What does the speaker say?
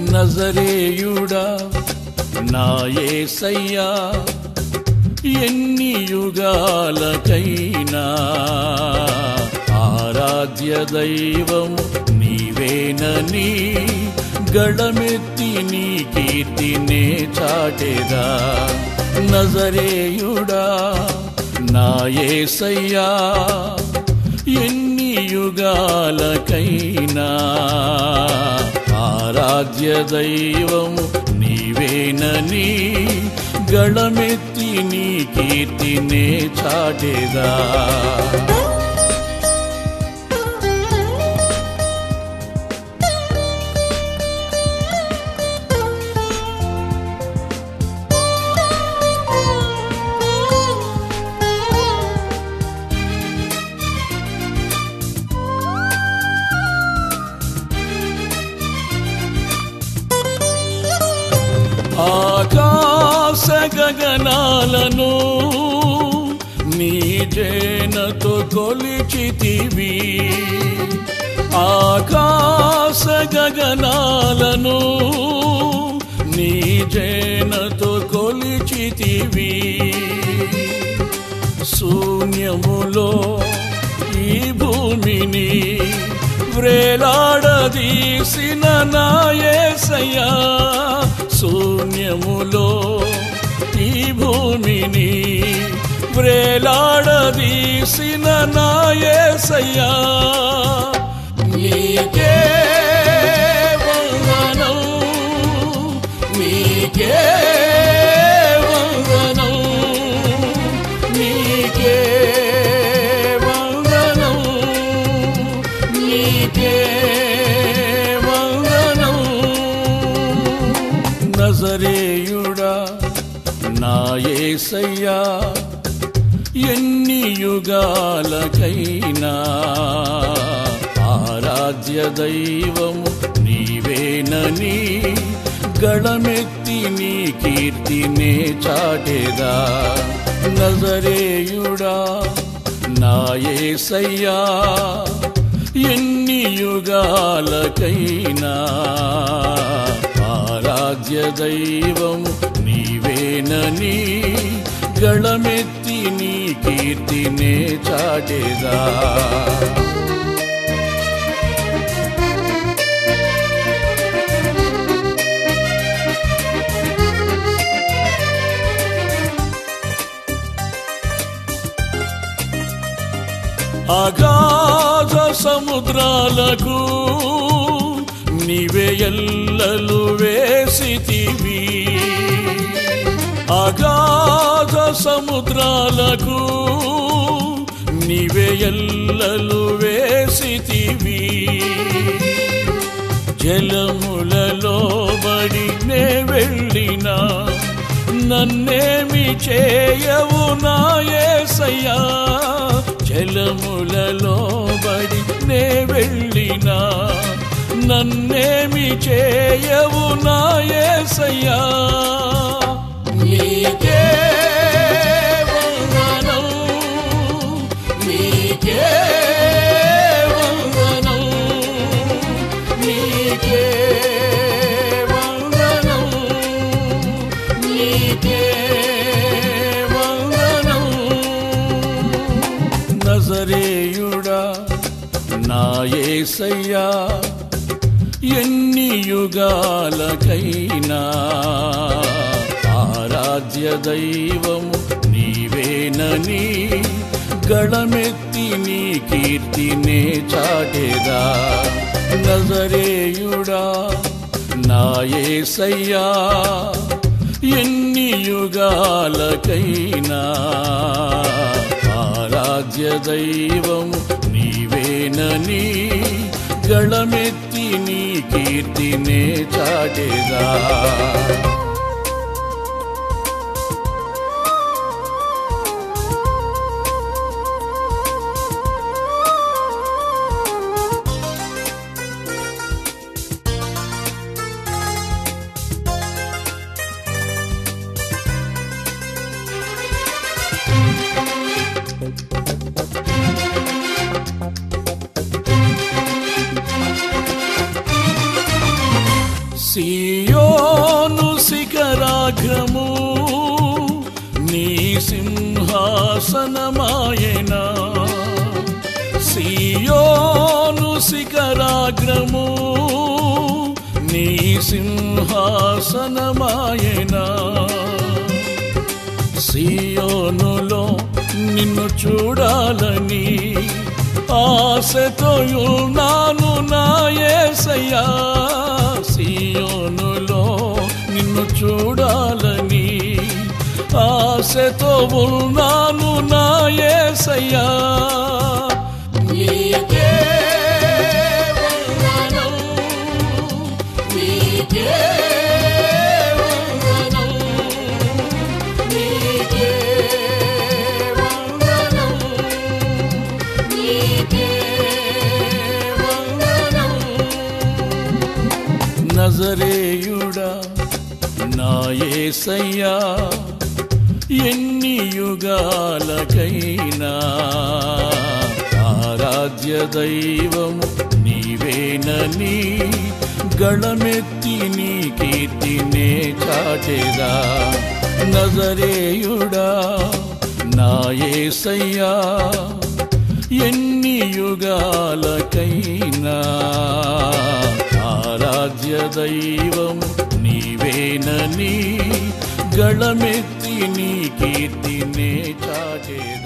నజరేయుడా నా యేసయ్యా ఎన్ని యుగాలకైనా ఆరాధ్య దైవం నీవేనని గళమెత్తి నీ కీర్తినే చాటెదా నజరేయుడా నా యేసయ్యా ఎన్ని యుగాలకైనా ఆరాధ్య దైవం నీవేనని గళమెత్తి నీ కీర్తినే చాటెదా ఆకాశ గగనాలను నీ జేనతో కొలిచితివి ఆకాశ గగనాలను నీ జేనతో కొలిచితివి శూన్యములో ఈ భూమిని వ్రేలాడదీసిన నాయసయ్యా శూన్యములో ఈ భూమిని వ్రేలాడదీసిన నాయసయ్యా నీకే వందనం నీకే వందనం నీకే వందనం నీకే వందనం నజరేయుడా నా యేసయ్యా ఎన్ని యుగాలకైనా ఆరాధ్య దైవము నీవేనని గళమెత్తి నీ కీర్తినే చాటెదా నజరేయుడా నా యేసయ్యా ఎన్ని యుగాలకైనా ఆరాధ్య దైవము నీవేనని గళమెత్తి నీ కీర్తినే చాటెదా అగాధ సముద్రాలకు నీవే ఎల్లలు వేసితివి అగాధ సముద్రాలకు నీవే ఎల్లలు వేసితివి జలములలో బడి నే వెళ్ళినా నన్నేమి చేయవు నాయసయ్యా జలములలో బడి నే వెళ్ళినా నన్నేమి చేయవు నాయసయ్యా నీకే వందనం నీకే వందనం నీకే వందనం నీకే వందనం నజరేయుడా నా యేసయ్యా ఎన్ని యుగాలకైనా ఆరాధ్య దైవము నీవేనని గళమెత్తి నీ కీర్తినే చాటెదా నజరేయుడా నా యేసయ్యా ఎన్ని యుగాలకైనా ఆరాధ్య దైవము నీవేనని గళమెత్తి నీ కీర్తినే చాటెదా సియోను శిఖరాగ్రము నీ సింహాసనమాయనా సియోను శిఖరాగ్రము నీ సింహాసనమాయనా సియోనులో నిన్ను చూడాలని ఆశతో ఉన్నాను నా యేసయ్యా సియోనులో నిన్ను చూడాలని ఆశతో ఉన్నాను నా యేసయ్యా నీకే వందనం, నీకే వందనం, నీకే వందనం, నీకే వందనం. నజరేయుడా నా యేసయ్యా ఎన్ని యుగాలకైనా ఆరాధ్య దైవము నీవేనని గళమెత్తి నీ కీర్తినే చాటెదా నజరేయుడా నా యేసయ్యా ఎన్ని యుగాలకైనా ఆరాధ్య దైవము నీవేనని గళమెత్తి నీ కీర్తినే చాటే